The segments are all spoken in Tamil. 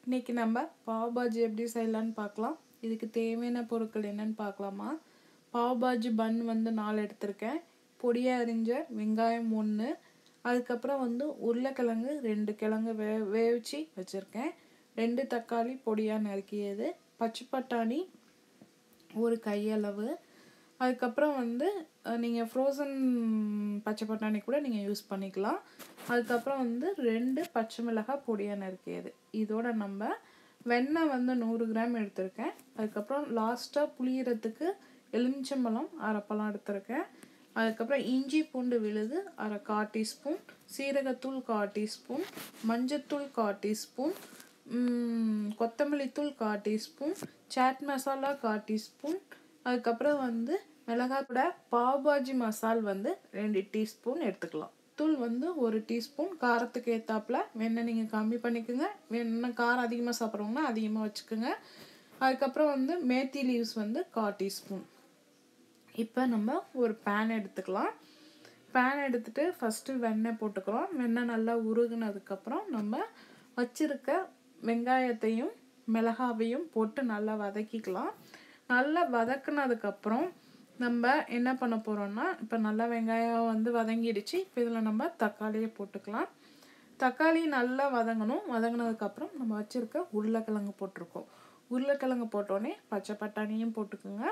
இன்னைக்கு நம்ம பாவ் பாஜி எப்படி செய்யலான்னு பார்க்கலாம் இதுக்கு தேவையான பொருட்கள் என்னன்னு பார்க்கலாமா பாவ் பாஜி பன் வந்து நாலு எடுத்திருக்கேன் பொடியாக அரிஞ்ச வெங்காயம் ஒன்று அதுக்கப்புறம் வந்து உருளைக்கிழங்கு ரெண்டு கிழங்கு வே வேவிச்சு வச்சுருக்கேன் ரெண்டு தக்காளி பொடியாக நறுக்கியது பச்சை பட்டாணி ஒரு கையளவு அதுக்கப்புறம் வந்து நீங்கள் ஃப்ரோசன் பச்சை பட்டாணி கூட நீங்கள் யூஸ் பண்ணிக்கலாம் அதுக்கப்புறம் வந்து ரெண்டு பச்சை மிளகாய் பொடியாக நறுக்கியது இதோட நம்ம வெண்ணெய் வந்து நூறு கிராம் எடுத்திருக்கேன் அதுக்கப்புறம் லாஸ்ட்டாக புளியறதுக்கு எலுமிச்சம்பழம் அரைப்பழம் எடுத்திருக்கேன் அதுக்கப்புறம் இஞ்சி பூண்டு விழுது அரை கால் டீஸ்பூன் சீரகத்தூள் கால் டீஸ்பூன் மஞ்சத்தூள் கால் டீஸ்பூன் கொத்தமல்லி தூள் கால் டீஸ்பூன் சாட் மசாலா கால் டீஸ்பூன் அதுக்கப்புறம் வந்து மிளகாய் கூட பாவ்பாஜி மசால் வந்து ரெண்டு டீஸ்பூன் எடுத்துக்கலாம் தூள் வந்து ஒரு டீஸ்பூன் காரத்துக்கு ஏற்றாப்புல வேணால் நீங்கள் கம்மி பண்ணிக்கோங்க வேணுன்னா காரம் அதிகமாக சாப்பிட்றவங்கன்னா அதிகமாக வச்சுக்கோங்க அதுக்கப்புறம் வந்து மேத்தி லீவ்ஸ் வந்து கால் டீஸ்பூன் இப்போ நம்ம ஒரு பேன் எடுத்துக்கலாம் பேன் எடுத்துகிட்டு ஃபஸ்ட்டு வெண்ணெய் போட்டுக்கிறோம் வெண்ணெய் நல்லா உருகுனதுக்கப்புறம் நம்ம வச்சுருக்க வெங்காயத்தையும் மிளகாவையும் போட்டு நல்லா வதக்கிக்கலாம் நல்லா வதக்குனதுக்கப்புறம் நம்ம என்ன பண்ண போகிறோம்னா இப்போ நல்லா வெங்காயம் வந்து வதங்கிடுச்சு இப்போ இதில் நம்ம தக்காளியை போட்டுக்கலாம் தக்காளி நல்லா வதங்கணும் வதங்கினதுக்கப்புறம் நம்ம வச்சுருக்க உருளைக்கிழங்கு போட்டிருக்கோம் உருளைக்கிழங்கு போட்டோடனே பச்சை பட்டாணியும் போட்டுக்கோங்க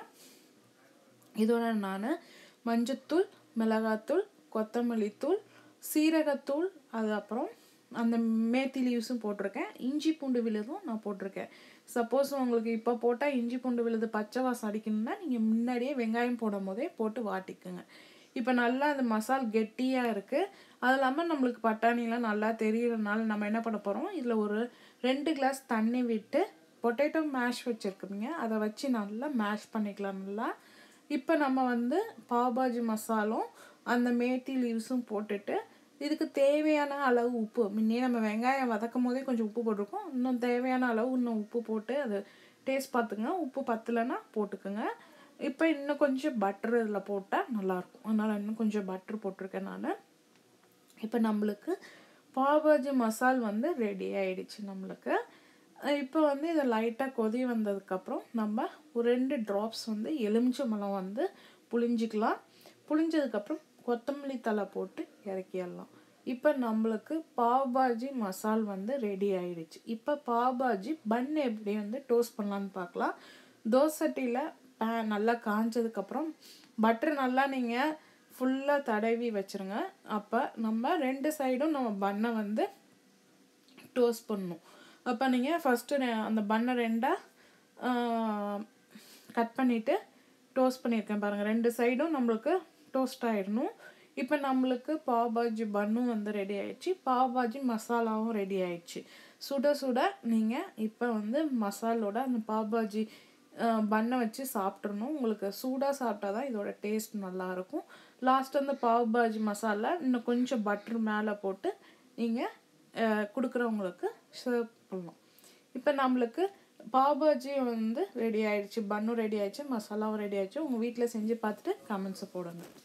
இதோட நான் மஞ்சத்தூள் மிளகாத்தூள் கொத்தமல்லி தூள் சீரகத்தூள் அது அப்புறம் அந்த மேத்தி லீவ்ஸும் போட்டிருக்கேன் இஞ்சி பூண்டு விழுதும் நான் போட்டிருக்கேன் சப்போஸ் உங்களுக்கு இப்போ போட்டால் இஞ்சி பூண்டு விழுது பச்சை வாசம் அடிக்கணும்னா நீங்கள் முன்னாடியே வெங்காயம் போடும் போதே போட்டு வாட்டிக்குங்க இப்போ நல்லா அந்த மசால் கெட்டியாக இருக்குது அது இல்லாமல் நம்மளுக்கு பட்டாணிலாம் நல்லா தெரியறதுனால நம்ம என்ன பண்ண போகிறோம் இதில் ஒரு ரெண்டு கிளாஸ் தண்ணி விட்டு பொட்டேட்டோ மேஷ் வச்சுருக்குறீங்க அதை வச்சு நல்லா மேஷ் பண்ணிக்கலாம் நல்லா இப்போ நம்ம வந்து பாவ்பாஜி மசாலும் அந்த மேத்தி லீவ்ஸும் போட்டுட்டு இதுக்கு தேவையான அளவு உப்பு முன்னே நம்ம வெங்காயம் வதக்கும் போதே கொஞ்சம் உப்பு போட்டிருக்கோம் இன்னும் தேவையான அளவு இன்னும் உப்பு போட்டு அது டேஸ்ட் பார்த்துங்க உப்பு பத்தலைன்னா போட்டுக்கோங்க இப்போ இன்னும் கொஞ்சம் பட்டர் இதில் போட்டால் நல்லாயிருக்கும் அதனால் இன்னும் கொஞ்சம் பட்ரு போட்டிருக்கேன் நான் இப்போ நம்மளுக்கு பாவ்பாஜி மசால் வந்து ரெடி ஆயிடுச்சு நம்மளுக்கு இப்போ வந்து இதை லைட்டாக கொதி வந்ததுக்கப்புறம் நம்ம ஒரு ரெண்டு ட்ராப்ஸ் வந்து எலுமிச்சம்பழம் வந்து புளிஞ்சிக்கலாம் புளிஞ்சதுக்கப்புறம் கொத்தமல்லி தலை போட்டு இறக்கிடலாம் இப்போ நம்மளுக்கு பாவ்பாஜி மசால் வந்து ரெடி ஆயிடுச்சு இப்போ பாவ்பாஜி பன் எப்படி வந்து டோஸ்ட் பண்ணலான்னு பார்க்கலாம் தோசட்டியில் பேன் நல்லா காஞ்சதுக்கப்புறம் பட்டர் நல்லா நீங்கள் ஃபுல்லாக தடவி வச்சுருங்க அப்போ நம்ம ரெண்டு சைடும் நம்ம பண்ணை வந்து டோஸ்ட் பண்ணணும் அப்போ நீங்கள் ஃபஸ்ட்டு அந்த பண்ணை ரெண்டாக கட் பண்ணிவிட்டு டோஸ்ட் பண்ணியிருக்கேன் பாருங்கள் ரெண்டு சைடும் நம்மளுக்கு டோஸ்ட் ஆகிடணும் இப்போ நம்மளுக்கு பாவ்பாஜி பன்னும் வந்து ரெடி ஆயிடுச்சு பாவ்பாஜி மசாலாவும் ரெடி ஆயிடுச்சு சுட சுட நீங்கள் இப்போ வந்து மசாலோட அந்த பாவ்பாஜி பண்ணை வச்சு சாப்பிட்றணும் உங்களுக்கு சூடாக சாப்பிட்டா தான் இதோட டேஸ்ட் நல்லாயிருக்கும் லாஸ்ட் அந்த பாவ்பாஜி மசாலா இன்னும் கொஞ்சம் பட்ரு மேலே போட்டு நீங்கள் கொடுக்குறவங்களுக்கு சர்வ் பண்ணலாம் இப்போ நம்மளுக்கு பாவ்பாஜி வந்து ரெடி ஆயிடுச்சு பன்னும் ரெடி ஆயிடுச்சு மசாலாவும் ரெடி ஆயிடுச்சு உங்கள் வீட்டில் செஞ்சு பார்த்துட்டு கமெண்ட்ஸை போடுங்க